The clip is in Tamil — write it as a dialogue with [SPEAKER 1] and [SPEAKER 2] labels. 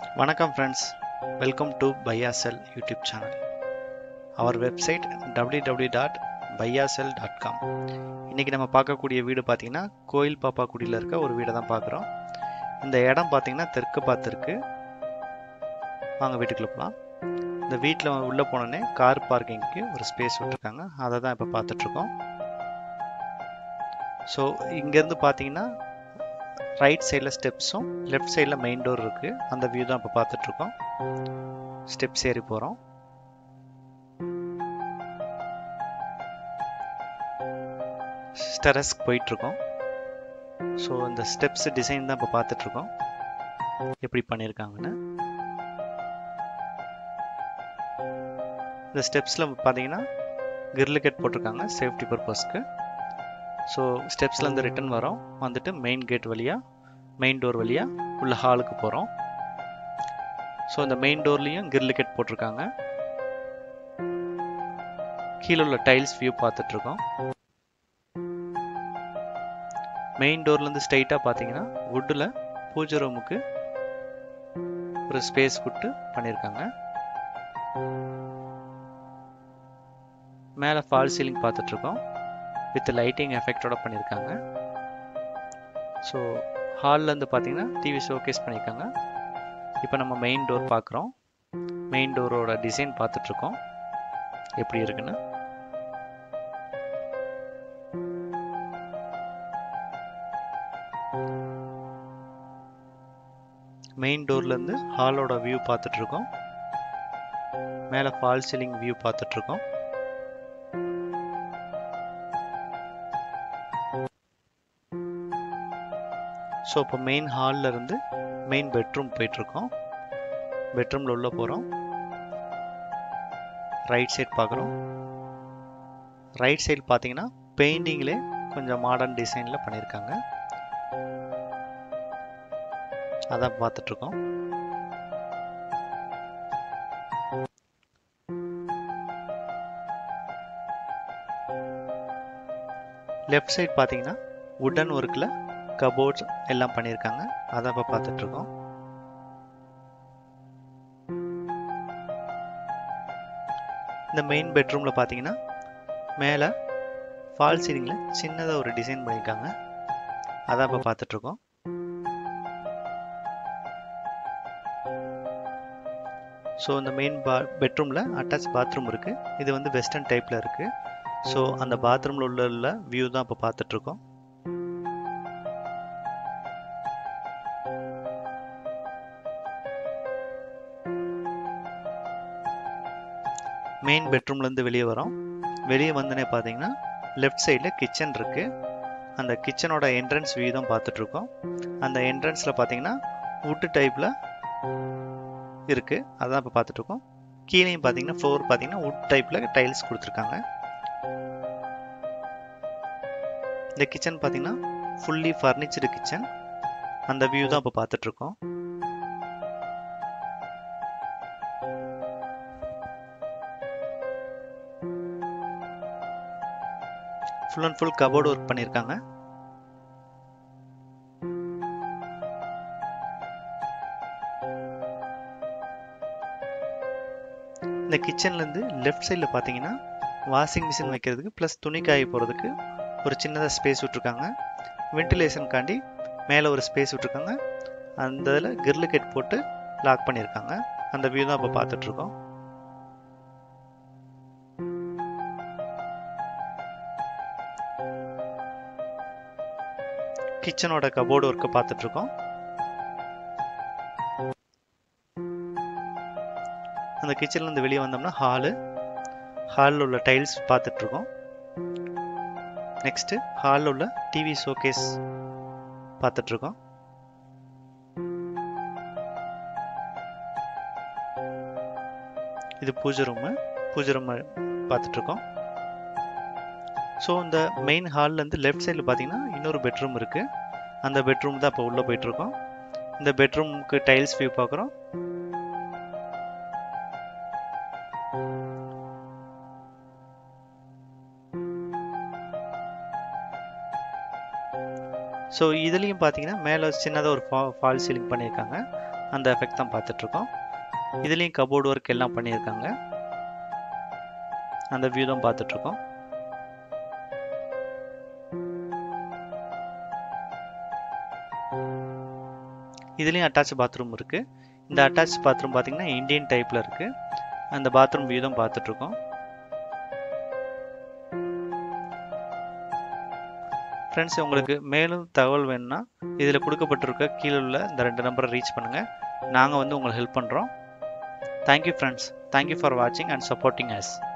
[SPEAKER 1] வணக்கம் ஃப்ரெண்ட்ஸ் வெல்கம் டு பையாசெல் YouTube channel our website W W dot பையாசெல் டாட் காம் இன்றைக்கி நம்ம பார்க்கக்கூடிய வீடு பார்த்தீங்கன்னா கோயில் பாப்பாக்குடியில் இருக்க ஒரு வீடை தான் பார்க்குறோம் இந்த இடம் பார்த்தீங்கன்னா தெற்கு பார்த்துருக்கு வாங்க வீட்டுக்குள்ள போகலாம் இந்த வீட்டில் உள்ளே போனோடனே கார் பார்க்கிங்க்கு ஒரு ஸ்பேஸ் விட்டுருக்காங்க அதை தான் இப்போ பார்த்துட்ருக்கோம் ஸோ இங்கேருந்து பார்த்தீங்கன்னா ரைட் சைடில் ஸ்டெப்ஸும் லெஃப்ட் சைடில் மெயின் டோர் இருக்குது அந்த வியூ தான் இப்போ பார்த்துட்ருக்கோம் ஸ்டெப்ஸ் ஏறி போகிறோம் ஸ்டெரஸ்க்கு போயிட்டுருக்கோம் ஸோ இந்த ஸ்டெப்ஸ் டிசைன் தான் இப்போ பார்த்துட்ருக்கோம் எப்படி பண்ணியிருக்காங்கன்னு இந்த ஸ்டெப்ஸில் பார்த்தீங்கன்னா கிர்லுகெட் போட்டிருக்காங்க சேஃப்டி பர்பஸ்க்கு ஸோ ஸ்டெப்ஸ்லேருந்து ரிட்டன் வரோம் வந்துட்டு மெயின் கேட் வழியாக மெயின் டோர் வழியாக உள்ள ஹாலுக்கு போகிறோம் ஸோ இந்த மெயின் டோர்லேயும் கிர்லுகெட் போட்டிருக்காங்க கீழே உள்ள டைல்ஸ் வியூ பார்த்துட்ருக்கோம் மெயின் டோர்லேருந்து ஸ்ட்ரைட்டாக பார்த்தீங்கன்னா வுட்டில் பூஜை ரூமுக்கு ஒரு ஸ்பேஸ் கொடுத்து பண்ணியிருக்காங்க மேலே ஃபால் சீலிங் பார்த்துட்ருக்கோம் வித் லைட்டிங் எஃபெக்டோட பண்ணியிருக்காங்க ஸோ ஹால்லேருந்து பார்த்தீங்கன்னா டிவி ஷோகேஸ் பண்ணியிருக்காங்க இப்போ நம்ம மெயின் டோர் பார்க்குறோம் மெயின் டோரோட டிசைன் பார்த்துட்ருக்கோம் எப்படி இருக்குன்னு மெயின் டோர்லேருந்து ஹாலோட வியூ பார்த்துட்ருக்கோம் மேலே ஃபால் சீலிங் வியூ பார்த்துட்ருக்கோம் ஸோ இப்போ மெயின் ஹாலில் இருந்து மெயின் பெட்ரூம் போயிட்டுருக்கோம் பெட்ரூமில் உள்ளே போகிறோம் ரைட் சைட் பார்க்குறோம் ரைட் சைடு பார்த்தீங்கன்னா பெயிண்டிங்லே கொஞ்சம் மாடர்ன் டிசைனில் பண்ணியிருக்காங்க அதான் பார்த்துட்ருக்கோம் லெஃப்ட் சைட் பார்த்தீங்கன்னா உடன் ஒர்க்கில் கபோர்ட்ஸ் எல்லாம் பண்ணியிருக்காங்க அதை இப்போ பார்த்துட்ருக்கோம் இந்த மெயின் பெட்ரூமில் பார்த்தீங்கன்னா மேலே ஃபால் சீலிங்கில் சின்னதாக ஒரு டிசைன் பண்ணியிருக்காங்க அதை இப்போ பார்த்துட்ருக்கோம் ஸோ இந்த மெயின் பா பெட்ரூமில் அட்டாச் பாத்ரூம் இருக்குது இது வந்து வெஸ்டர்ன் டைப்பில் இருக்குது ஸோ அந்த பாத்ரூமில் உள்ள உள்ள வியூ தான் இப்போ பார்த்துட்ருக்கோம் மெயின் பெட்ரூம்லேருந்து வெளியே வரோம் வெளியே வந்தோடனே பார்த்தீங்கன்னா லெஃப்ட் சைடில் கிச்சன் இருக்குது அந்த கிச்சனோட என்ட்ரன்ஸ் வியூ தான் பார்த்துட்ருக்கோம் அந்த என்ட்ரன்ஸில் பார்த்தீங்கன்னா வுட்டு டைப்பில் இருக்குது அதான் இப்போ பார்த்துட்ருக்கோம் கீழேயும் பார்த்தீங்கன்னா ஃப்ளோர் பார்த்தீங்கன்னா வுட் டைப்பில் டைல்ஸ் கொடுத்துருக்காங்க இந்த கிச்சன் பார்த்தீங்கன்னா ஃபுல்லி ஃபர்னிச்சர்டு கிச்சன் அந்த வியூ தான் இப்போ பார்த்துட்ருக்கோம் full and full cupboard work பண்ணியிருக்காங்க இந்த கிச்சன்லேருந்து லெஃப்ட் சைடில் பார்த்தீங்கன்னா வாஷிங் மிஷின் வைக்கிறதுக்கு ப்ளஸ் துணி காய போகிறதுக்கு ஒரு சின்னதாக ஸ்பேஸ் விட்ருக்காங்க வென்டிலேஷனுக்காண்டி மேலே ஒரு ஸ்பேஸ் விட்ருக்காங்க அந்த இதில் கிர்லு கெட் போட்டு லாக் பண்ணியிருக்காங்க அந்த வியூ தான் இப்போ பார்த்துட்ருக்கோம் கிச்சனோட கபோர்டு ஒர்க்கை பார்த்துட்ருக்கோம் அந்த கிச்சன்லேருந்து வெளியே வந்தோம்னா ஹாலு ஹாலில் உள்ள டைல்ஸ் பார்த்துட்ருக்கோம் நெக்ஸ்ட்டு ஹாலில் உள்ள டிவி ஷோகேஸ் பார்த்துட்ருக்கோம் இது பூஜை ரூமு பூஜை ரூம் பார்த்துட்ருக்கோம் ஸோ இந்த மெயின் ஹால்லேருந்து லெஃப்ட் சைடில் பார்த்தீங்கன்னா இன்னொரு பெட்ரூம் இருக்குது அந்த பெட்ரூம் தான் இப்போ உள்ளே போயிட்டுருக்கோம் இந்த பெட்ரூமுக்கு டைல்ஸ் வியூ பார்க்குறோம் ஸோ இதுலேயும் பார்த்தீங்கன்னா மேலே சின்னதாக ஒரு ஃபா ஃபால் சீலிங் பண்ணியிருக்காங்க அந்த எஃபெக்ட் தான் பார்த்துட்ருக்கோம் இதுலேயும் கபோர்டு ஒர்க் எல்லாம் பண்ணியிருக்காங்க அந்த வியூ தான் பார்த்துட்ருக்கோம் இதுலேயும் அட்டாச் பாத்ரூம் இருக்குது இந்த அட்டாச் பாத்ரூம் பார்த்தீங்கன்னா இந்தியன் டைப்பில் இருக்குது அந்த பாத்ரூம் வியூ தான் பார்த்துட்ருக்கோம் ஃப்ரெண்ட்ஸ் உங்களுக்கு மேலும் தகவல் வேணும்னா இதில் கொடுக்கப்பட்டிருக்க கீழே உள்ள இந்த ரெண்டு நம்பரை ரீச் பண்ணுங்கள் நாங்கள் வந்து உங்களுக்கு ஹெல்ப் பண்ணுறோம் தேங்க்யூ ஃப்ரெண்ட்ஸ் தேங்க்யூ ஃபார் வாட்சிங் அண்ட் சப்போர்ட்டிங் அஸ்